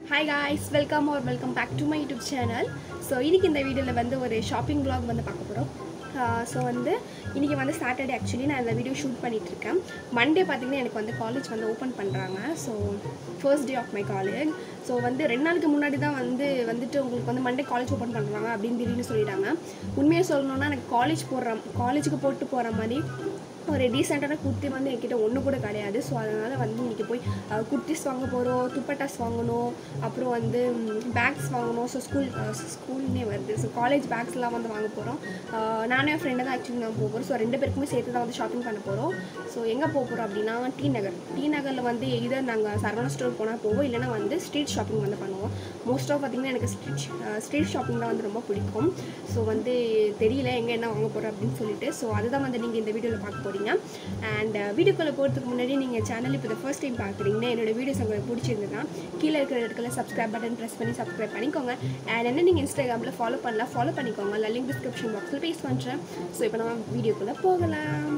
Hi guys welcome are welcome back to my YouTube channel so இன்றைக்கி இந்த வீடியோவில் வந்து ஒரு ஷாப்பிங் vlog வந்து பார்க்க போகிறோம் ஸோ வந்து இன்றைக்கி வந்து சாட்டர்டே ஆக்சுவலி நான் இந்த வீடியோ ஷூட் பண்ணிகிட்ருக்கேன் மண்டே பார்த்திங்கன்னா எனக்கு வந்து காலேஜ் வந்து ஓப்பன் பண்ணுறாங்க so first day of my college so வந்து ரெண்டு நாளுக்கு முன்னாடி தான் வந்து வந்துட்டு உங்களுக்கு வந்து மண்டே காலேஜ் ஓப்பன் பண்ணுறாங்க அப்படின்னு திடீர்னு சொல்லிட்டாங்க உண்மையாக சொல்லணுன்னா எனக்கு காலேஜ் போடுற காலேஜுக்கு போட்டு போகிற மாதிரி ஒரு டீசெண்டான குர்த்தி வந்து என்கிட்ட ஒன்று கூட கிடையாது ஸோ அதனால் வந்து இன்றைக்கி போய் அஹ், குர்த்திஸ் வாங்க போகிறோம் துப்பட்டாஸ் வாங்கணும் அப்புறம் வந்து பேக்ஸ் வாங்கணும் ஸோ ஸ்கூல் ஸ்கூல்னே வருது ஸோ காலேஜ் பேக்ஸ்லாம் வந்து வாங்க போகிறோம் நானும் என் ஃப்ரெண்டு தான் ஆக்சுவலி நான் போக போகிறோம் ஸோ ரெண்டு பேருக்குமே சேர்த்து தான் வந்து ஷாப்பிங் பண்ண போகிறோம் ஸோ எங்கே போக போகிறோம் அப்படின்னா டி நகர் டி நகரில் வந்து எதர் நாங்கள் சரவணா ஸ்டோர் போனால் போவோம் இல்லைனா வந்து ஸ்ட்ரீட் ஷாப்பிங் வந்து பண்ணுவோம் மோஸ்ட் ஆஃப் பார்த்திங்கன்னா எனக்கு ஸ்ட்ரீட் ஸ்ட்ரீட் ஷாப்பிங் தான் வந்து ரொம்ப பிடிக்கும் ஸோ வந்து தெரியல எங்கே என்ன வாங்க போகிறோம் அப்படின்னு சொல்லிட்டு ஸோ அதுதான் வந்து நீங்கள் இந்த வீடியோவில் பார்க்க போகிறீங்க அண்ட் வீடியோக்குள்ளே போகிறதுக்கு முன்னாடி நீங்கள் சேனல் இப்போ ஃபர்ஸ்ட் டைம் பார்க்குறீங்கன்னா என்னோட வீடியோஸ் உங்களுக்கு பிடிச்சிருந்ததுன்னா கீழே இருக்கிற இடத்துல சப்ஸ்கிரைப் பட்டன் ப்ரெஸ் பண்ணி சப்ஸ்கிரைப் பண்ணிக்கோங்க அண்ட் என்ன நீங்கள் இன்ஸ்டாகிராமில் ஃபாலோ பண்ணலாம் ஃபாலோ பண்ணிக்கோங்க நான் லிங்க் டிஸ்கிரிப்ஷன் பாக்ஸில் பேஸ் பண்ணுறேன் ஸோ இப்போ நம்ம வீடியோக்குள்ளே போகலாம்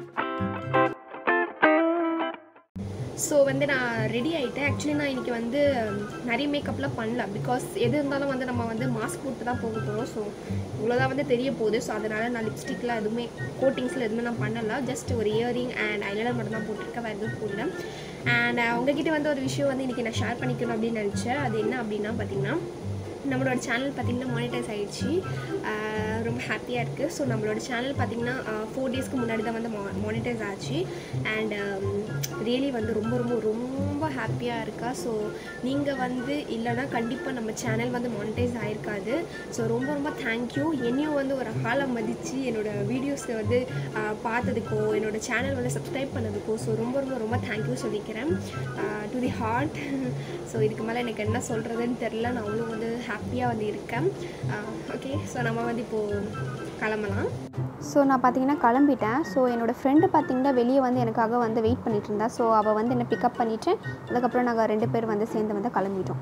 ஸோ வந்து நான் ரெடி ஆகிட்டேன் ஆக்சுவலி நான் இன்றைக்கி வந்து நிறைய மேக்கப்லாம் பண்ணல பிகாஸ் எது இருந்தாலும் வந்து நம்ம வந்து மாஸ்க் போட்டு தான் போக போகிறோம் ஸோ இவ்வளோதான் வந்து தெரிய போகுது ஸோ அதனால் நான் லிப்ஸ்டிக்லாம் எதுவுமே கோட்டிங்ஸில் எதுவுமே நான் பண்ணல ஜஸ்ட் ஒரு இயரிங் அண்ட் ஐலைனர் மட்டும் தான் போட்டிருக்கேன் வேறு எதுவும் போடல அண்ட் உங்ககிட்ட வந்து ஒரு விஷயம் வந்து இன்றைக்கி நான் ஷேர் பண்ணிக்கணும் அப்படின்னு நினச்சேன் அது என்ன அப்படின்னா பார்த்தீங்கன்னா நம்மளோட சேனல் பார்த்திங்கன்னா மானிட்டைஸ் ஆகிடுச்சு ரொம்ப ஹாப்பியாக இருக்குது ஸோ நம்மளோட சேனல் பார்த்திங்கன்னா ஃபோர் டேஸ்க்கு முன்னாடி தான் வந்து மானிட்டைஸ் ஆச்சு அண்ட் ரியலி வந்து ரொம்ப ரொம்ப ரொம்ப ஹாப்பியாக இருக்கா ஸோ நீங்கள் வந்து இல்லைன்னா கண்டிப்பாக நம்ம சேனல் வந்து மானிட்டைஸ் ஆகிருக்காது ஸோ ரொம்ப ரொம்ப தேங்க்யூ என்னையும் வந்து ஒரு ஆளை மதித்து என்னோடய வீடியோஸை வந்து ஆஹ், பார்த்ததுக்கோ என்னோடய சேனல் வந்து சப்ஸ்கிரைப் பண்ணதுக்கோ ஸோ ரொம்ப ரொம்ப ரொம்ப தேங்க்யூ சொல்லிக்கிறேன் டு தி ஹார்ட் ஸோ இதுக்கு மேலே எனக்கு என்ன சொல்கிறதுன்னு தெரில நான் அவ்வளோ வந்து ஹாப்பியாக வந்து இருக்கேன் ஓகே ஸோ நம்ம வந்து இப்போது கிளம்பலாம் ஸோ நான் பார்த்தீங்கன்னா கிளம்பிட்டேன் ஸோ என்னோடய ஃப்ரெண்டு பார்த்தீங்கன்னா வெளியே வந்து எனக்காக வந்து வெயிட் பண்ணிட்டு இருந்தா ஸோ அவள் வந்து என்னை பிக்கப் பண்ணிட்டு அதுக்கப்புறம் நாங்கள் ரெண்டு பேர் வந்து சேர்ந்து வந்து கிளம்பிட்டோம்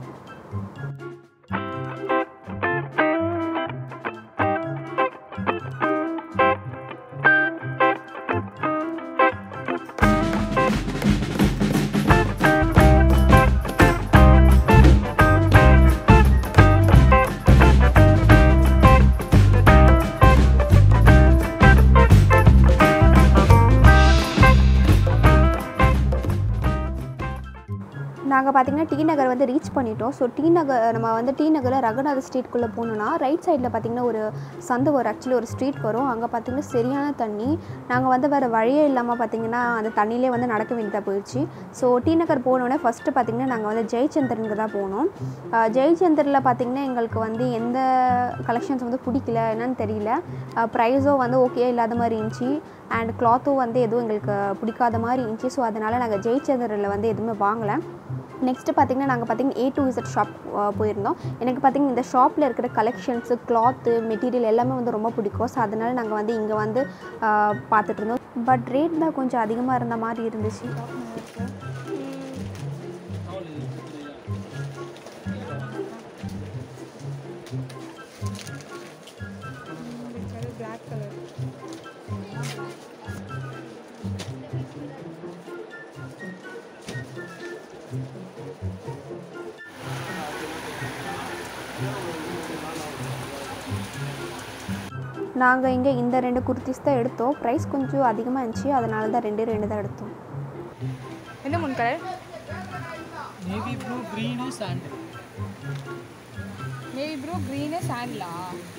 நாங்கள் பார்த்தீங்கன்னா டி நகர் வந்து ரீச் பண்ணிட்டோம் ஸோ டி நகர் நம்ம வந்து டி நகரில் ரகுநாத் ஸ்ட்ரீட்குள்ளே போகணுன்னா ரைட் சைடில் பார்த்தீங்கன்னா ஒரு சந்து வரும் ஆக்சுவலி ஒரு ஸ்ட்ரீட் வரும் அங்கே பார்த்தீங்கன்னா சரியான தண்ணி நாங்கள் வந்து வேறு வழியே இல்லாமல் பார்த்தீங்கன்னா அந்த தண்ணியிலே வந்து நடக்க வேண்டியதாக போயிடுச்சு ஸோ டி நகர் போனோடனே ஃபஸ்ட்டு பார்த்தீங்கன்னா நாங்கள் வந்து ஜெயச்சந்திரனுக்கு தான் போனோம் அஹ் ஜெயச்சந்திரில் பார்த்தீங்கன்னா எங்களுக்கு வந்து எந்த கலெக்ஷன்ஸ் வந்து பிடிக்கல என்னன்னு தெரியல ப்ரைஸும் வந்து ஓகே இல்லாத மாதிரி இருந்துச்சு அண்ட் கிளாத்தும் வந்து எதுவும் எங்களுக்கு பிடிக்காத மாதிரி இருந்துச்சு ஸோ அதனால் நாங்கள் ஜெயச்சந்திரில் வந்து எதுவுமே வாங்கலை நெக்ஸ்ட்டு பார்த்திங்கன்னா நாங்கள் பார்த்திங்கன்னா ஏ டு இசட் ஷாப் போயிருந்தோம் எனக்கு பார்த்திங்கன்னா இந்த ஷாப்பில் இருக்கிற கலெக்ஷன்ஸு கிளாத்து மெட்டீரியல் எல்லாமே வந்து ரொம்ப பிடிக்கும் ஸோ அதனால் நாங்கள் வந்து இங்கே வந்து ஆஹ், பார்த்துட்டு இருந்தோம் பட் ரேட் தான் கொஞ்சம் அதிகமாக இருந்த மாதிரி இருந்துச்சு black color. நாங்கள் இங்கே இந்த ரெண்டு குர்த்திஸ் தான் எடுத்தோம் ப்ரைஸ் கொஞ்சம் அதிகமாக இருந்துச்சு அதனால தான் ரெண்டே ரெண்டு தான் எடுத்தோம் என்ன மூணு colour navy blue green sand navy ப்ரோ க்ரீனு சாண்ட்லா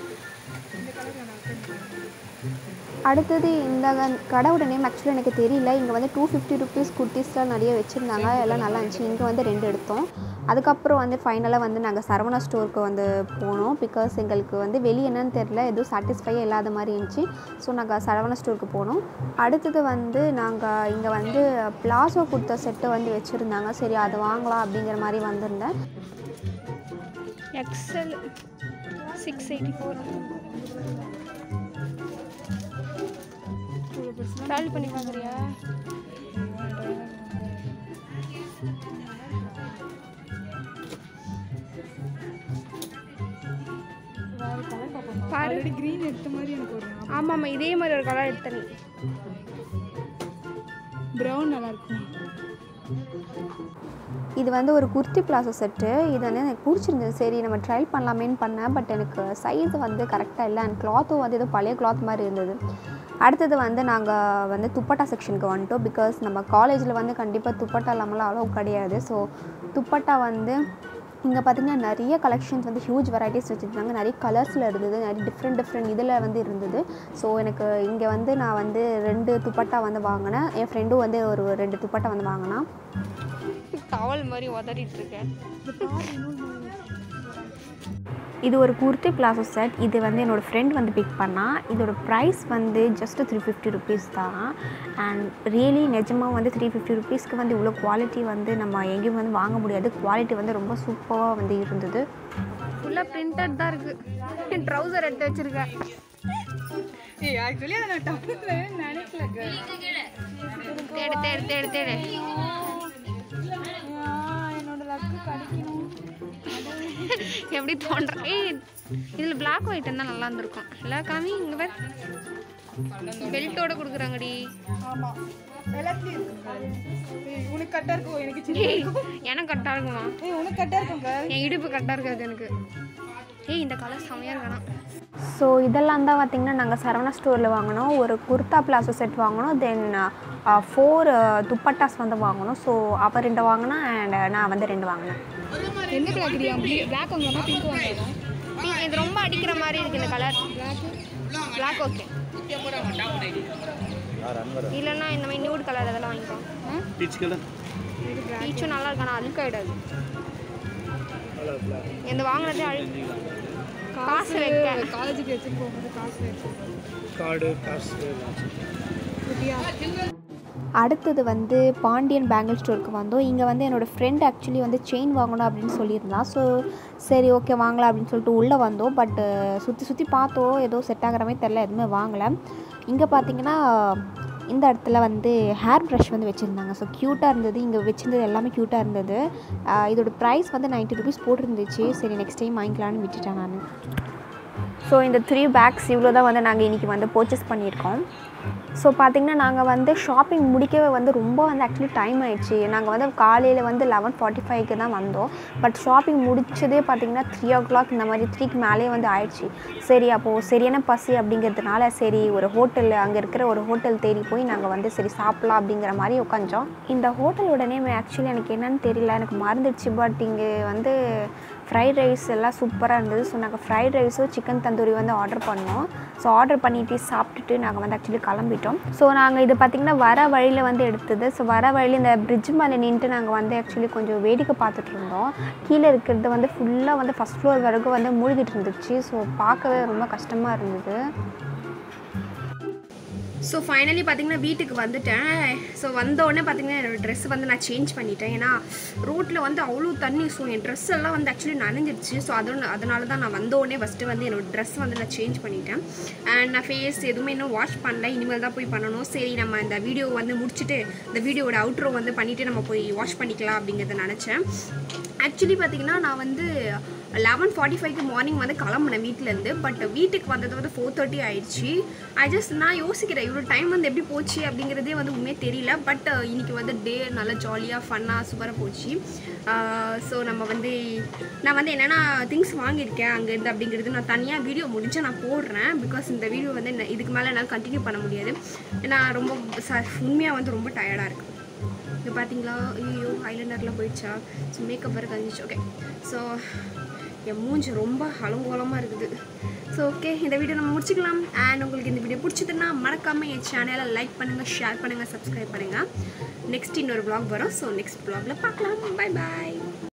அடுத்தது இந்த க- கடையோட நேம் ஆக்சுவலி எனக்கு தெரியல இங்கே வந்து டூ ஃபிஃப்டி ருபீஸ் குர்த்திஸ்லாம் நிறைய வச்சுருந்தாங்க எல்லாம் நல்லா இருந்துச்சு இங்கே வந்து ரெண்டு எடுத்தோம் அதுக்கப்புறம் வந்து ஃபைனலாக வந்து நாங்கள் சரவணா ஸ்டோருக்கு வந்து போனோம் பிகாஸ் எங்களுக்கு வந்து வெளியே என்னன்னு தெரில எதுவும் சாட்டிஸ்ஃபையாக இல்லாத மாதிரி இருந்துச்சு ஸோ நாங்கள் சரவணா ஸ்டோருக்கு போனோம் அடுத்தது வந்து நாங்கள் இங்கே வந்து பிளாசோ குர்த்தா செட்டு வந்து வச்சுருந்தாங்க சரி அது வாங்கலாம் அப்படிங்கிற மாதிரி வந்திருந்தேன் XL six eighty four travel பண்ணி பார்க்குறியா பாரு ஆல்ரெடி க்ரீன் எடுத்த மாதிரி எனக்கு ஒரு ஆமாம் ஆமாம் இதே மாதிரி ஒரு கலர் எடுத்தனி ப்ரௌன் நல்லா இருக்கும் இது வந்து ஒரு குர்த்தி பிளாசோ செட்டு இது வந்து எனக்கு பிடிச்சிருந்தது சரி நம்ம ட்ரை பண்ணலாமேன்னு பண்ணேன் பட் எனக்கு சைஸ் வந்து கரெக்டாக இல்லை அண்ட் கிளாத்தும் வந்து ஏதோ பழைய கிளாத் மாதிரி இருந்தது அடுத்தது வந்து நாங்கள் வந்து துப்பட்டா செக்ஷனுக்கு வந்துட்டோம் பிகாஸ் நம்ம காலேஜில் வந்து கண்டிப்பாக துப்பட்டா இல்லாமலாம் அவ்வளோ கிடையாது ஸோ துப்பட்டா வந்து இங்கே பார்த்தீங்கன்னா நிறைய கலெக்ஷன்ஸ் வந்து ஹியூஜ் வெரைட்டிஸ் வச்சுருந்தாங்க நிறைய கலர்ஸில் இருந்தது நிறைய டிஃப்ரெண்ட் டிஃப்ரெண்ட் இதில் வந்து இருந்தது ஸோ எனக்கு இங்கே வந்து நான் வந்து ரெண்டு துப்பட்டா வந்து வாங்கினேன் என் ஃப்ரெண்டும் வந்து ஒரு ரெண்டு துப்பட்டா வந்து வாங்கினா டவல் மாதிரி உதறிட்டு இருக்கேன் இது ஒரு குர்த்தி பிளாசோ செட் இது வந்து என்னோடய ஃப்ரெண்ட் வந்து பிக் பண்ணால் இதோட ப்ரைஸ் வந்து ஜஸ்ட் த்ரீ ஃபிஃப்டி ருபீஸ் தான் அண்ட் ரியலி நிஜமாக வந்து த்ரீ ஃபிஃப்டி ருபீஸ்க்கு வந்து இவ்வளோ குவாலிட்டி வந்து நம்ம எங்கேயும் வந்து வாங்க முடியாது குவாலிட்டி வந்து ரொம்ப சூப்பராக வந்து இருந்தது ஃபுல்லாக பிரிண்டட் தான் இருக்கு ட்ரௌசர் எடுத்து வச்சிருக்கேன் ஏய் ஆக்சுவலி அதை நான் டவுனில் நினைக்கல தேடு தேடு தேடு தேடு என்னோட லக்கு கிடைக்கணும் எப்படி தோன்ற ஏய் இதில் பிளாக் ஒயிட் இருந்தால் நல்லா இருந்திருக்கும் இல்லை காமி இங்கே பேர் பெல்ட்டோட கொடுக்குறாங்கடி ஆமா எல்லாத்துலயும் ஏய், உனக்கு கட்டா இருக்கும் எனக்கு சின்ன ஏய் எனக்கு கரெக்டாக இருக்குமா ஏய் உனக்கு கட்டா இருக்குங்க என் இடுப்பு கரெக்டாக இருக்காது எனக்கு ஏய் இந்த கலர் செமையாக இருக்கணும் ஸோ இதெல்லாம் தான் பார்த்திங்கன்னா நாங்கள் சரவணா ஸ்டோரில் வாங்கினோம் ஒரு குர்தா பிளாசோ செட் வாங்கினோம் தென் ஃபோர் துப்பட்டாஸ் வந்து வாங்கினோம் ஸோ அவள் ரெண்டு வாங்கினா அண்ட் நான் வந்து ரெண்டு வாங்கினேன் எந்த கலர் தெரியும் பிளாக் வாங்கலாமா பிங்க் வாங்கலாமா இது ரொம்ப அடிக்கிற மாதிரி இருக்கு இந்த கலர் பிளாக் ஓகே இல்லைன்னா இந்த மாதிரி நியூட் கலர் அதெல்லாம் வாங்கிக்கோ பீச் கலர் பீச்சும் நல்லா இருக்கா அழுக்காயிடாது இந்த வாங்கினதே அழு காசு வைக்க காலேஜுக்கு எடுத்துட்டு போகும்போது காசு கார்டு காசு அடுத்தது வந்து பாண்டியன் பேங்கிள் ஸ்டோருக்கு வந்தோம் இங்கே வந்து என்னோடய ஃப்ரெண்ட் ஆக்சுவலி வந்து செயின் வாங்கணும் அப்படின்னு சொல்லியிருந்தான் ஸோ சரி ஓகே வாங்கலாம் அப்படின்னு சொல்லிட்டு உள்ளே வந்தோம் பட்டு சுற்றி சுற்றி பார்த்தோம் ஏதோ செட் ஆகிற மாதிரி தெரில எதுவுமே வாங்கலை இங்கே பார்த்தீங்கன்னா இந்த இடத்துல வந்து ஹேர் ப்ரஷ் வந்து வச்சுருந்தாங்க ஸோ க்யூட்டாக இருந்தது இங்கே வச்சுருந்தது எல்லாமே க்யூட்டாக இருந்தது ஆஹ் இதோட ப்ரைஸ் வந்து 90 ருபீஸ் போட்டிருந்துச்சு சரி நெக்ஸ்ட் டைம் வாங்கிக்கலான்னு விட்டுட்டேன் நான் ஸோ இந்த த்ரீ பேக்ஸ் இவ்வளோ தான் வந்து நாங்கள் இன்றைக்கி வந்து பர்ச்சேஸ் பண்ணியிருக்கோம் ஸோ பார்த்திங்கன்னா நாங்கள் வந்து ஷாப்பிங் முடிக்கவே வந்து ரொம்ப வந்து ஆக்சுவலி டைம் ஆயிடுச்சு நாங்கள் வந்து காலையில் வந்து லெவன் ஃபார்ட்டி ஃபைவ்க்கு தான் வந்தோம் பட் ஷாப்பிங் முடிச்சதே பார்த்திங்கன்னா த்ரீ ஓ கிளாக் இந்த மாதிரி த்ரீக்கு மேலேயே வந்து ஆயிடுச்சு சரி அப்போது சரியான பசி அப்படிங்கிறதுனால சரி ஒரு ஹோட்டல் அங்கே இருக்கிற ஒரு ஹோட்டல் தேடி போய் நாங்கள் வந்து சரி சாப்பிட்லாம் அப்படிங்கிற மாதிரி உட்காந்தோம் இந்த ஹோட்டலோட நேம் ஆக்சுவலி எனக்கு என்னன்னு தெரியல எனக்கு மறந்துடுச்சு பட் இங்கே வந்து ஃப்ரைட் ரைஸ் எல்லாம் சூப்பராக இருந்தது ஸோ நாங்கள் ஃப்ரைட் ரைஸும் சிக்கன் தந்தூரி வந்து ஆர்டர் பண்ணோம் ஸோ ஆர்டர் பண்ணிட்டு சாப்பிட்டுட்டு நாங்கள் வந்து ஆக்சுவலி கிளம்பிட்டோம் ஸோ நாங்கள் இது பார்த்திங்கன்னா வர வழியில் வந்து எடுத்தது ஸோ வர வழியில் இந்த பிரிட்ஜ் மேலே நின்றுட்டு நாங்கள் வந்து ஆக்சுவலி கொஞ்சம் வேடிக்கை பார்த்துட்டு இருந்தோம் கீழே இருக்கிறது வந்து ஃபுல்லாக வந்து ஃபஸ்ட் ஃப்ளோர் வரைக்கும் வந்து மூழ்கிட்டு இருந்துச்சு ஸோ பார்க்கவே ரொம்ப கஷ்டமாக இருந்தது ஸோ ஃபைனலி பார்த்தீங்கன்னா வீட்டுக்கு வந்துட்டேன் ஸோ வந்த உடனே பார்த்தீங்கன்னா என்னோடய ட்ரெஸ் வந்து நான் சேஞ்ச் பண்ணிட்டேன் ஏன்னா ரோட்டில் வந்து அவ்வளோ தண்ணி ஸோ என் ட்ரெஸ் எல்லாம் வந்து ஆக்சுவலி நனைஞ்சிருச்சு ஸோ அதோட அதனால தான் நான் வந்த உடனே ஃபஸ்ட்டு வந்து என்னோட ட்ரெஸ் வந்து நான் சேஞ்ச் பண்ணிட்டேன் அண்ட் நான் ஃபேஸ் எதுவுமே இன்னும் வாஷ் பண்ணல இனிமேல் தான் போய் பண்ணணும் சரி நம்ம இந்த வீடியோ வந்து முடிச்சுட்டு இந்த வீடியோவோட அவுட்ரோ வந்து பண்ணிவிட்டு நம்ம போய் வாஷ் பண்ணிக்கலாம் அப்படிங்கிறத நினச்சேன் ஆக்சுவலி பார்த்தீங்கன்னா நான் வந்து லெவன் ஃபார்ட்டி ஃபைவ்க்கு மார்னிங் வந்து கிளம்புனேன் வீட்டிலேருந்து பட் வீட்டுக்கு வந்தது வந்து ஃபோர் தேர்ட்டி ஆயிடுச்சு ஐ ஜஸ்ட் நான் யோசிக்கிறேன் இவ்வளோ டைம் வந்து எப்படி போச்சு அப்படிங்கிறதே வந்து உண்மையே தெரியல பட் இன்னைக்கு வந்து டே நல்லா ஜாலியாக ஃபன்னாக சூப்பராக போச்சு ஸோ நம்ம வந்து நான் வந்து என்னென்னா திங்ஸ் வாங்கியிருக்கேன் அங்கேருந்து அப்படிங்கிறது நான் தனியாக வீடியோ முடிஞ்சா நான் போடுறேன் பிகாஸ் இந்த வீடியோ வந்து என்ன- இதுக்கு மேலே என்னால் கண்டினியூ பண்ண முடியாது ஏன்னா ரொம்ப ச உண்மையாக வந்து ரொம்ப டயர்டாக இருக்குது இங்கே பார்த்தீங்களா ஐயோ ஐலைனர்லாம் போயிடுச்சா ஸோ மேக்கப் வேறு கழிஞ்சிச்சு ஓகே ஸோ என் மூஞ்சி ரொம்ப அலங்கோலமாக இருக்குது ஸோ ஓகே இந்த வீடியோ நம்ம முடிச்சுக்கலாம் அண்ட் உங்களுக்கு இந்த வீடியோ பிடிச்சதுன்னா மறக்காமல் என் சேனலை லைக் பண்ணுங்கள் ஷேர் பண்ணுங்கள் சப்ஸ்கிரைப் பண்ணுங்கள் நெக்ஸ்ட் இன்னொரு vlog வரும் ஸோ நெக்ஸ்ட் vlogல பார்க்கலாம் பை பாய்